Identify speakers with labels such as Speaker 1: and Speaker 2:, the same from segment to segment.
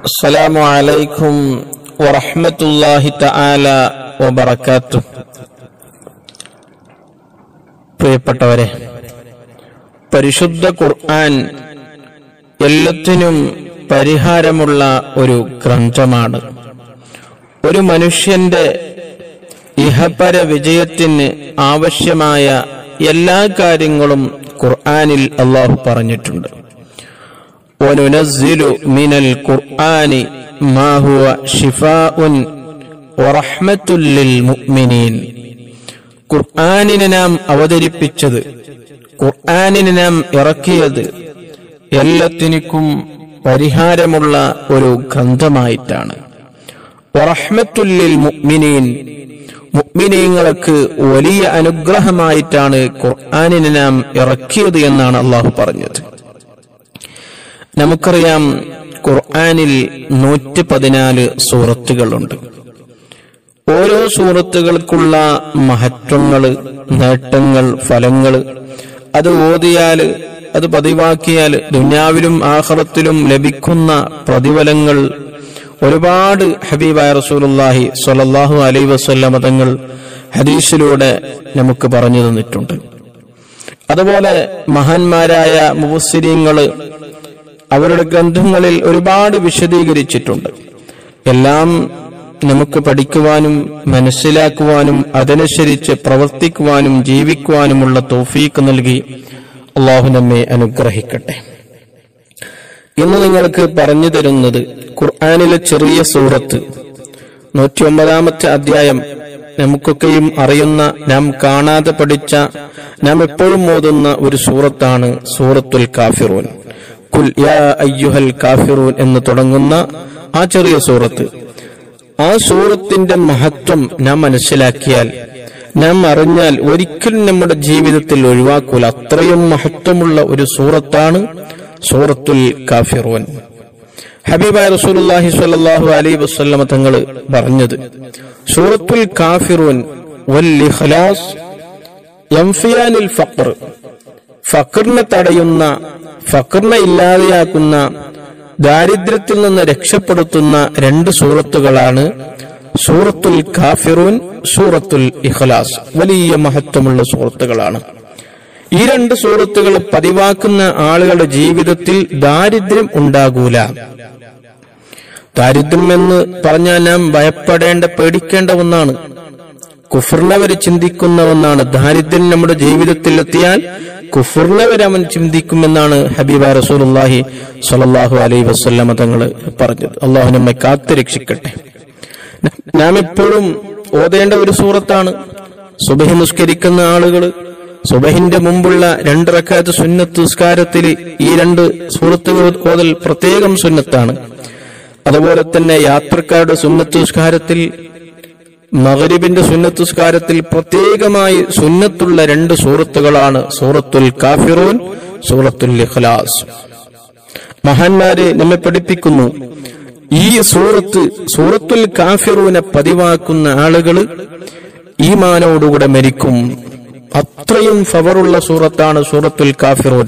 Speaker 1: السلام عليكم ورحمة الله تعالى وبركاته പ്രിയപ്പെട്ടവരെ പരിശുദ്ധ ഖുർആൻ എല്ലാത്തിനും പരിഹാരമുള്ള ഒരു ഗ്രന്ഥമാണ് ഒരു മനുഷ്യന്റെ ഇഹപര വിജയത്തിന് ആവശ്യമായ എല്ലാ കാര്യങ്ങളും ഖുർആനിൽ അള്ളാഹു പറഞ്ഞിട്ടുണ്ട് وننزل من القرآن ما هو شفاء ورحمة للمؤمنين ഖുർആാനിനെ നാം അവതരിപ്പിച്ചത് ഖുർആാനിനെ നാം ഇറക്കിയത് എല്ലാത്തിനും പരിഹാരമുള്ള ഒരു ഗ്രന്ഥമായിട്ടാണ് വറഹ്മത്തുല്ലിൽ മുഅ്മിനീൻ മുഅ്മിനീങ്ങൾക്ക് വലിയ അനുഗ്രഹമായിട്ടാണ് ഖുർആാനിനെ നാം ഇറക്കിയത് എന്നാണ് അള്ളാഹു പറഞ്ഞത് നമുക്കറിയാം ഖുർആാനിൽ നൂറ്റി പതിനാല് സൂറത്തുകളുണ്ട് ഓരോ സൂറത്തുകൾക്കുള്ള മഹത്വങ്ങള് നേട്ടങ്ങൾ ഫലങ്ങള് അത് ഓതിയാല് അത് പതിവാക്കിയാൽ ദുന്യാവിലും ആഹ്റത്തിലും ലഭിക്കുന്ന പ്രതിഫലങ്ങൾ ഒരുപാട് ഹബീബായ റസൂലുള്ളാഹി സ്വല്ലല്ലാഹു അലൈഹി വസല്ലമ തങ്ങൾ ഹദീസിലൂടെ നമുക്ക് പറഞ്ഞു തന്നിട്ടുണ്ട് അതുപോലെ മഹാന്മാരായ മുവസ്സിരിങ്ങള് അവരുടെ ഗ്രന്ഥങ്ങളിൽ ഒരുപാട് വിശദീകരിച്ചിട്ടുണ്ട് എല്ലാം നമുക്ക് പഠിക്കുവാനും മനസ്സിലാക്കുവാനും അതനുസരിച്ച് പ്രവർത്തിക്കുവാനും ജീവിക്കുവാനുമുള്ള തോഫീക്ക് നൽകി അള്ളാഹു നമ്മെ അനുഗ്രഹിക്കട്ടെ ഇന്ന് നിങ്ങൾക്ക് പറഞ്ഞു തരുന്നത് ഖുർആാനിലെ ചെറിയ സൂറത്ത് നൂറ്റി ഒമ്പതാമത്തെ അധ്യായം നമുക്കൊക്കെയും അറിയുന്ന നാം കാണാതെ പഠിച്ച നാം എപ്പോഴും ഓതുന്ന ഒരു സൂറത്താണ് സൂറത്തുൽ കാഫിറൂൻ കുൽ യാ അയ്യുഹൽ കാഫിറൂൻ എന്ന് തുടങ്ങുന്ന ആ ചെറിയ സൂറത്ത് ആ സൂറത്തിന്റെ മഹത്വം നാം മനസ്സിലാക്കിയാൽ നാം അറിഞ്ഞാൽ ഒരിക്കലും നമ്മുടെ ജീവിതത്തിൽ ഒഴിവാക്കൂല അത്രയും മഹത്വമുള്ള ഒരു സൂറത്താണ് സൂറത്തുൽ കാഫിറൂൻ ഹബീബായ റസൂലുള്ളാഹി സ്വല്ലല്ലാഹു അലൈഹി വസല്ലമ തങ്ങൾ പറഞ്ഞത് സൂറത്തുൽ കാഫിറൂൻ വൽ ഇഖ്ലാസ് യംഫിയാനിൽ ഫഖർ ഫഖറിനെ തടയുന്ന ഫഖറിനെ ഇല്ലാതെയാക്കുന്ന ദാരിദ്ര്യത്തിൽ നിന്ന് രക്ഷപ്പെടുത്തുന്ന രണ്ട് സൂറത്തുകളാണ് സൂറത്തുൽ കാഫിറൂൻ സൂറത്തുൽ ഇഖ്ലാസ് വലിയ മഹത്വമുള്ള സൂറത്തുകളാണ് ഈ രണ്ട് സൂറത്തുകൾ പതിവാക്കുന്ന ആളുകളുടെ ജീവിതത്തിൽ ദാരിദ്ര്യം ഉണ്ടാകൂല ദാരിദ്ര്യം എന്ന് പറഞ്ഞാൽ നാം ഭയപ്പെടേണ്ട പേടിക്കേണ്ട ഒന്നാണ് കുഫറിനവർ ചിന്തിക്കുന്ന ഒന്നാണ് ദാരിദ്ര്യം നമ്മുടെ ജീവിതത്തിൽ എത്തിയാൽ കുഫറിനവർ അവൻ ചിന്തിക്കുമെന്നാണ് ഹബീബ റസൂലുള്ളാഹി സ്വല്ലല്ലാഹു അലൈഹി വസല്ലമ തങ്ങൾ പറഞ്ഞത് അള്ളാഹു നമ്മെ കാത്തു രക്ഷിക്കട്ടെ നാം എപ്പോഴും ഓതേണ്ട ഒരു സൂറത്താണ് സുബഹി നിസ്കരിക്കുന്ന ആളുകൾ സുബഹിന്റെ മുമ്പുള്ള രണ്ട് റക്കാത്ത് സുന്നത്ത് നിസ്കാരത്തിൽ ഈ രണ്ട് സൂറത്ത് ഓതൽ പ്രത്യേകം സുന്നത്താണ് അതുപോലെ തന്നെ യാത്രക്കാരുടെ സുന്നത്ത് നിസ്കാരത്തിൽ മകരിബിന്റെ സുന്നത്തുസ്കാരത്തിൽ പ്രത്യേകമായി സുന്നത്തുള്ള രണ്ട് സൂറത്തുകളാണ് സൂറത്തുൽ കാഫിറൂൻ സൂറത്തുൽ ഇഖ്ലാസ് മഹാന്മാരെ നമ്മെ പഠിപ്പിക്കുന്നു ഈ സൂറത്ത് സൂറത്തുൽ കാഫിറൂനെ പതിവാക്കുന്ന ആളുകള് ഈമാനോടുകൂടെ മരിക്കും അത്രയും ഫവറുള്ള സൂറത്താണ് സൂറത്തുൽ കാഫിറൂൻ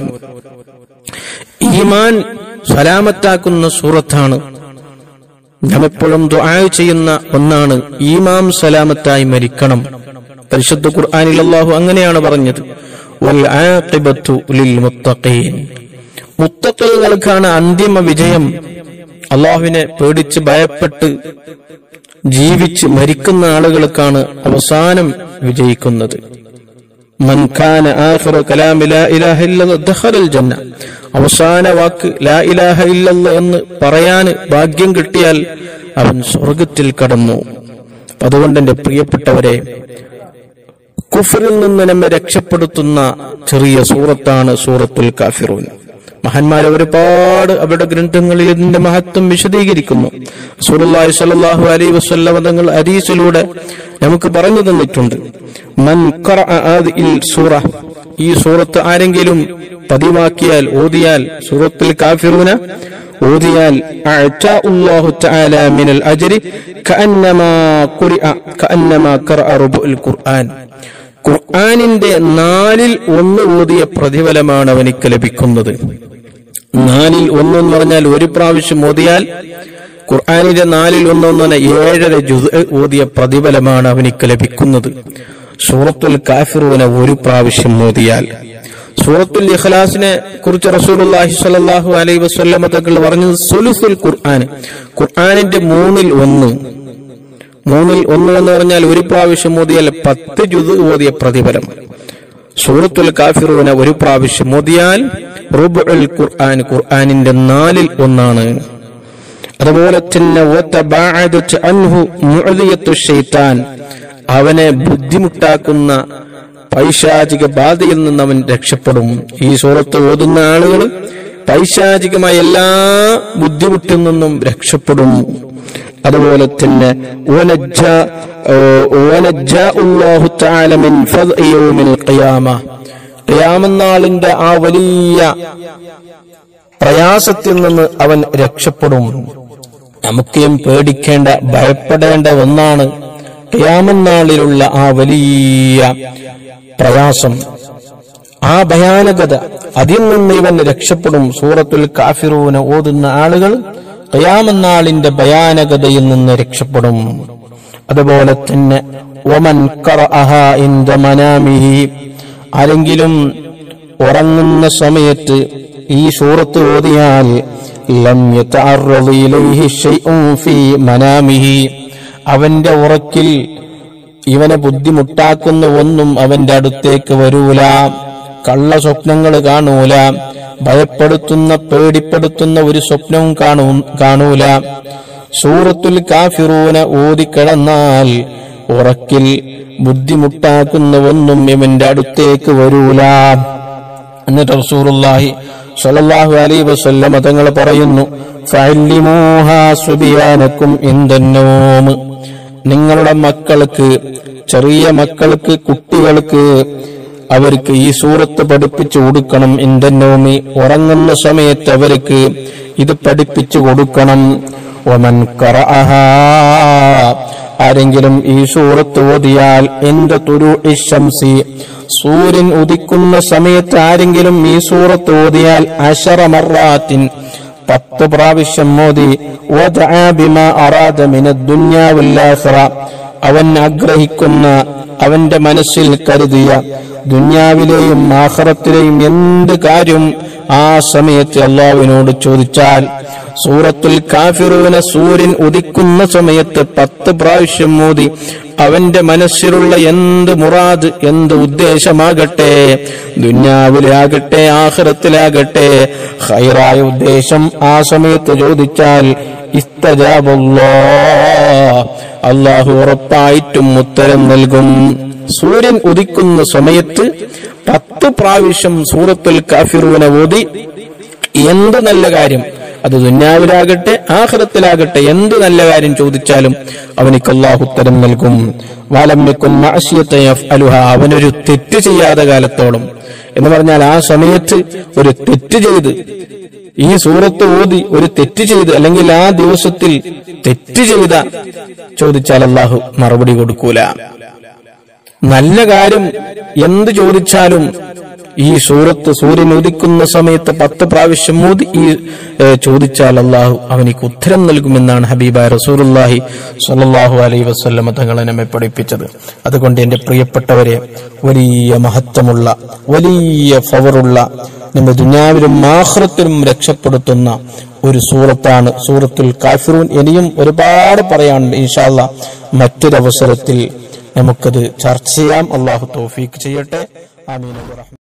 Speaker 1: ഈമാൻ സലാമത്താക്കുന്ന സൂറത്താണ് നാം എപ്പോഴും ദുആ ചെയ്യുന്ന ഒന്നാണ് ഈമാം സലാമത്തായി മരിക്കണം പരിശുദ്ധ ഖുർആനിൽ അല്ലാഹു അങ്ങനെയാണ് പറഞ്ഞത് വൽ ആഖിബത്തു ലിൽ മുത്തഖീൻ മുത്തഖീങ്ങൾക്കാണ് അന്തിമ വിജയം അള്ളാഹുവിനെ പേടിച്ച് ഭയപ്പെട്ട് ജീവിച്ച് മരിക്കുന്ന ആളുകൾക്കാണ് അവസാനം വിജയിക്കുന്നത് മൻ കാന ആഖിറു കലാമി ലാ ഇലാഹ ഇല്ലല്ലാഹ് ദഖലൽ ജന്ന അവസാന വാക്ക് ലാ ഇലാഹ ഇല്ലല്ല എന്ന് പറയാൻ ഭാഗ്യം കിട്ടിയാൽ അവൻ സ്വർഗത്തിൽ കടന്നു അതുകൊണ്ട് എന്റെ പ്രിയപ്പെട്ടവരെ കുഫറിൽ നിന്ന് നമ്മെ രക്ഷപ്പെടുത്തുന്ന ചെറിയ സൂറത്താണ് സൂറത്തുൽ കാഫിറൂൻ മഹാന്മാരെ ഒരുപാട് അവരുടെ ഗ്രന്ഥങ്ങളിൽ ഇതിന്റെ മഹത്വം വിശദീകരിക്കുന്നു സൂറുല്ലാഹി സ്വല്ലല്ലാഹു അലൈഹി വസല്ലമ തങ്ങൾ ഹദീസിലൂടെ നമുക്ക് പറഞ്ഞു തന്നിട്ടുണ്ട് മൻ ഖറഅ ആദിൽ സൂറ ഈ സൂറത്ത് ആരെങ്കിലും പതിവാക്കിയാൽ ഓതിയാൽ സൂറത്തുൽ കാഫിറൂന ഓതിയാൽ അഅ്താഉല്ലാഹു തആല മിനൽ അജ്രി കഅന്നമാ ഖുറിഅ കഅന്നമാ ഖറഅ റുബുൽ ഖുർആൻ ഖുർആനിന്റെ നാലിൽ ഒന്ന് ഓതിയ പ്രതിഫലമാണ് അവനിക്ക് ലഭിക്കുന്നത് നാലിൽ ഒന്ന് എന്ന് പറഞ്ഞാൽ ഒരു പ്രാവശ്യം ഓതിയാൽ ഖുർആാനിന്റെ നാലിൽ ഒന്ന് എന്ന് പറഞ്ഞാൽ ഏഴര ജുസ് ഓതിയ പ്രതിഫലമാണ് അവനിക്ക് ലഭിക്കുന്നത് സൂറത്തുൽ കാഫിറൂന ഒരു പ്രാവശ്യം ഓതിയാൽ സൂറത്തുൽ ഇഖ്ലാസിനെ കുറിച്ച് റസൂലുള്ളാഹി സ്വല്ലല്ലാഹു അലൈഹി വസല്ലമ തങ്ങൾ പറഞ്ഞത് സുലുസുൽ ഖുർആൻ ഖുർആനിന്റെ മൂന്നിൽ ഒന്ന് മൂന്നിൽ ഒന്ന് എന്ന് പറഞ്ഞാൽ ഒരു പ്രാവശ്യം ഓതിയാൽ പത്ത് ജുസ് ഓതിയ പ്രതിഫലം സൂറത്തുൽ കാഫിറൂന ഒരു പ്രാവശ്യം ഓതിയാൽ റുബുൽ ഖുർആൻ ഖുർആനിന്റെ നാലിൽ ഒന്നാണ് അതുപോലെ തന്നെ വതബാഅദത് അൻഹു മുഅദിയത്തു ശൈത്താൻ അവനെ ബുദ്ധിമുട്ടാക്കുന്ന പൈശാചിക ബാധയിൽ നിന്ന് അവൻ രക്ഷപ്പെടും ഈ സൂറത്ത് ഓതുന്ന ആളുകൾ പൈശാചികമായ എല്ലാ ബുദ്ധിമുട്ടിൽ നിന്നും രക്ഷപ്പെടും അതുപോലെ തന്നെ വനജ്ജ- ഓ, വനജ്ജാഉല്ലാഹു തആല മിൻ ഫദ്ഇ യൗമിൽ ഖിയാമ ഖിയാമനാളിന്റെ ആ വലിയ പ്രയാസത്തിൽ നിന്ന് അവൻ രക്ഷപ്പെടും നമുക്കും പേടിക്കേണ്ട ഭയപ്പെടേണ്ട ഒന്നാണ് ഖിയാമനാളിലുള്ള ആ വലിയ പ്രയാസം ആ ഭയാനകത അതിൽ നിന്ന് ഇവൻ രക്ഷപ്പെടും സൂറത്തുൽ കാഫിറൂന ഓതുന്ന ആളുകൾ ഖിയാമനാളിന്റെ ഭയാനകതയിൽ നിന്ന് രക്ഷപ്പെടും അതുപോലെ തന്നെ ഒമൻ ഖറഅഹ ഇൻദ മനാമിഹി ആരെങ്കിലും ഉറങ്ങുന്ന സമയത്ത് ഈ സൂറത്ത് ഓതിയാൽ ലം യതഅറദ് ഇലൈഹി ശൈഉൻ ഫീ മനാമിഹി അവന്റെ ഉറക്കിൽ ഇവനെ ബുദ്ധിമുട്ടാക്കുന്ന ഒന്നും അവന്റെ അടുത്തേക്ക് വരൂല കള്ള സ്വപ്നങ്ങൾ കാണൂല ഭയപ്പെടുത്തുന്ന പേടിപ്പെടുത്തുന്ന ഒരു സ്വപ്നവും കാണൂ കാണൂല സൂറത്തുൽ കാഫിറൂന ഓതിക്കിടന്നാൽ ഉറക്കിൽ ബുദ്ധിമുട്ടാക്കുന്ന ഒന്നും ഇവന്റെ അടുത്തേക്ക് വരൂല എന്നിട്ട് റസൂലുള്ളാഹി സ്വല്ലല്ലാഹു അലൈഹി വസല്ലം തങ്ങൾ പറയുന്നു ഫഅല്ലിമൂഹാ സുബിയാനക്കും ഇൻദന്നോം നിങ്ങളുടെ മക്കൾക്ക് ചെറിയ മക്കൾക്ക് കുട്ടികൾക്ക് അവർക്ക് ഈ സൂറത്ത് പഠിപ്പിച്ചു കൊടുക്കണം ഇൻദന്നോമി ഉറങ്ങുന്ന സമയത്ത് അവർക്ക് ഇത് പഠിപ്പിച്ചു കൊടുക്കണം ഒമൻ ഖറഅഹാ ആരെങ്കിലും ഈ സൂറത്ത് ഓതിയാൽ എന്റെ തുരു ഇശംസി സൂര്യൻ ഉദിക്കുന്ന സമയത്ത് ആരെങ്കിലും ഈ സൂറത്ത് ഓതിയാൽ അശറ മറാത്തിൻ പത്ത് പ്രാവശ്യം മോദി വദഅ ബിമാ അറാദ മിനദ് ദുനിയാ വൽ ആഖിറ അവൻ ആഗ്രഹിക്കുന്ന അവന്റെ മനസ്സിൽ കരുതിയ ദുന്യാവിലെയും ആഖിറത്തിലെയും എന്ത് കാര്യം ആ സമയത്ത് അള്ളാഹുവിനോട് ചോദിച്ചാൽ സൂറത്തുൽ കാഫിറൂന സൂര്യൻ ഉദിക്കുന്ന സമയത്ത് പത്ത് പ്രാവശ്യം മോദി അവന്റെ മനസ്സിലുള്ള എന്ത് മുറാദ് എന്ത് ഉദ്ദേശമാകട്ടെ ദുന്യാവിലാകട്ടെ ആഹ്റത്തിലാകട്ടെ ഹൈറായ ഉദ്ദേശം ആ സമയത്ത് ചോദിച്ചാൽ ഇസ്തജാബുല്ലാ അള്ളാഹു ഉറപ്പായിട്ടും ഉത്തരം നൽകും സൂര്യൻ ഉദിക്കുന്ന സമയത്ത് പത്ത് പ്രാവശ്യം സൂറത്തുൽ കാഫിറൂന ഓതി എന്ത് നല്ല കാര്യം അത് ദുന്യാവിലാകട്ടെ ആഹ്റത്തിലാകട്ടെ എന്ത് നല്ല കാര്യം ചോദിച്ചാലും അവനിക്ക് അള്ളാഹു ഉത്തരം നൽകും വാലമ്യക്കുൻ അലുഹ അവനൊരു തെറ്റ് ചെയ്യാതെ കാലത്തോളം എന്ന് പറഞ്ഞാൽ ആ സമയത്ത് ഒരു തെറ്റ് ചെയ്ത് ഈ സൂറത്ത് ഓതി ഒരു തെറ്റ് ചെയ്ത് അല്ലെങ്കിൽ ആ ദിവസത്തിൽ തെറ്റ് ചെയ്ത ചോദിച്ചാൽ അള്ളാഹു മറുപടി കൊടുക്കൂല നല്ല കാര്യം എന്ത് ചോദിച്ചാലും ഈ സൂറത്ത് സൂര്യൻ ഉദിക്കുന്ന സമയത്ത് പത്ത് പ്രാവശ്യം മോദി ഈ ഏ, ചോദിച്ചാൽ അള്ളാഹു അവനിക്ക് ഉത്തരം നൽകുമെന്നാണ് ഹബീബ റസൂലുല്ലാഹി സ്വല്ലല്ലാഹു അലൈഹി വസല്ലമ തങ്ങളെ നമ്മെ പഠിപ്പിച്ചത് അതുകൊണ്ട് എന്റെ പ്രിയപ്പെട്ടവരെ വലിയ മഹത്വമുള്ള വലിയ ഫവറുള്ള നമ്മുടെ ദുനിയാവിലും ആഹ്റത്തിലും രക്ഷപ്പെടുത്തുന്ന ഒരു സൂറത്താണ് സൂറത്തുൽ കാഫിറൂൻ ഇനിയും ഒരുപാട് പറയാനുണ്ട് ഇൻഷാല്ല മറ്റൊരവസരത്തിൽ നമുക്കത് ചർച്ച ചെയ്യാം അള്ളാഹു തൗഫീക്ക് ചെയ്യട്ടെ ആമീൻ